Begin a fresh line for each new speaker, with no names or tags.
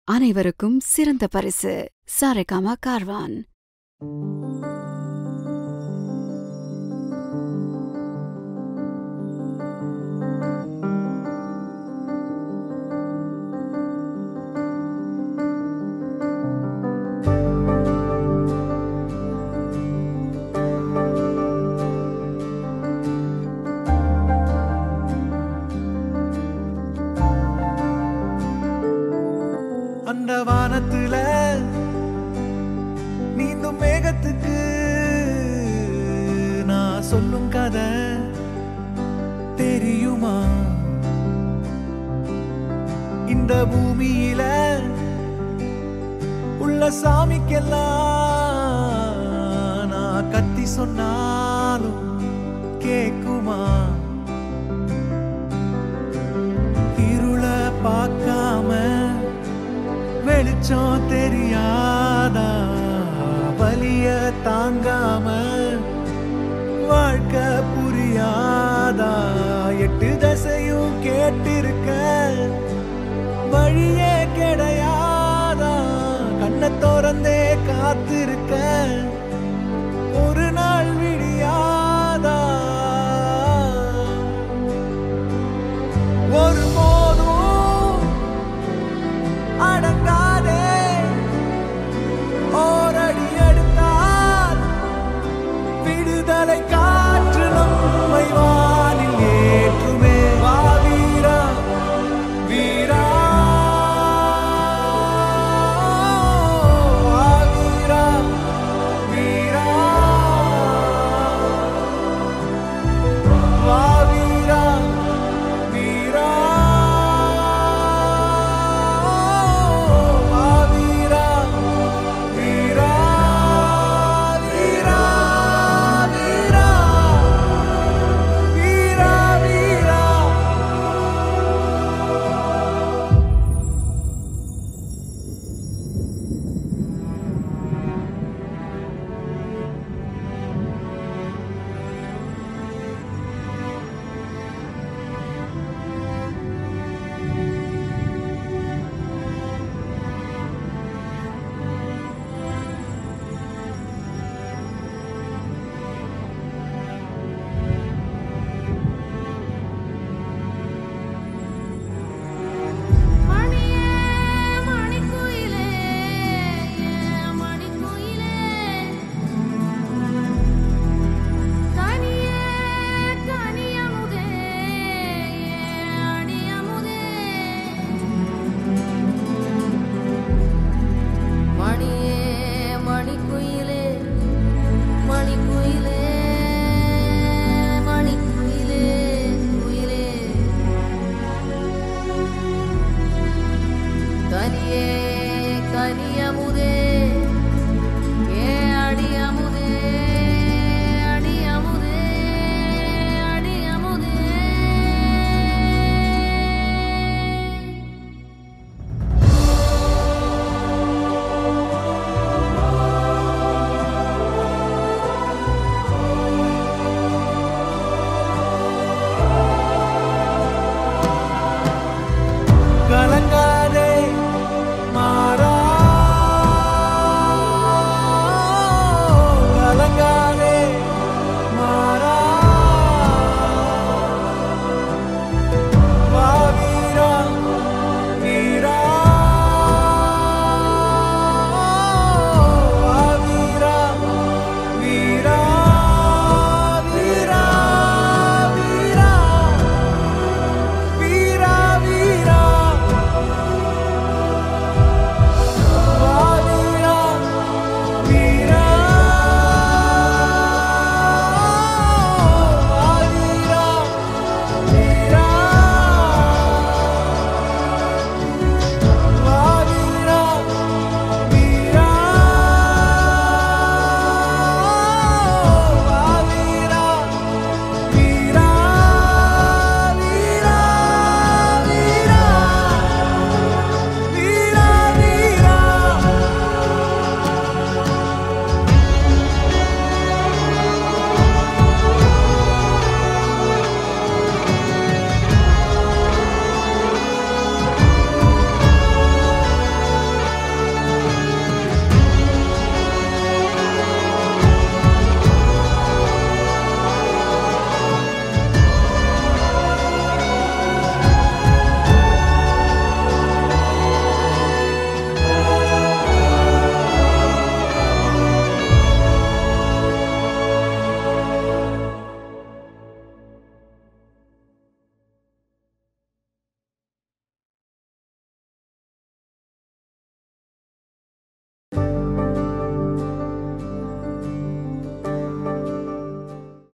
அனைவருக்கும் சிறந்த பரிசு சாரேகாமா கார்வான்
அந்த வானத்துல நீந்தும் மேகத்துக்கு நான் சொல்லும் கதை தெரியுமா இந்த பூமியில உள்ள சாமிக்கெல்லாம் நான் கத்தி சொன்னாலும் கேக்குமா இருள பார்க்காம வெளிச்சம் தெரியாதா வலிய தாங்காம வாழ்க்கை புரியாதா எட்டு தசையும் கேட்டிருக்க வழியே கிடையாதா கண்ணை திறந்தே காத்திருக்க ஒரு நாள் விடியாதா ஒருபோதும் அடங்காதே ஓரடி எடுத்தால் விடுதலை காற்று நம்மை வானில் ஏற்றுமே வா வீரா வீரா வா வீரா வீரா வா வீரா வீரா வா வீரா வீரா வீரா வீரா வீரா வீரா
மணியே மணிக்குயிலே மணிக்குயிலே கனியே கனியமுதே அடியமுதே மணியே மணிக்குயிலே மணிக்குயிலே மணிக்குயிலே குயிலே கனியே கனியமுதே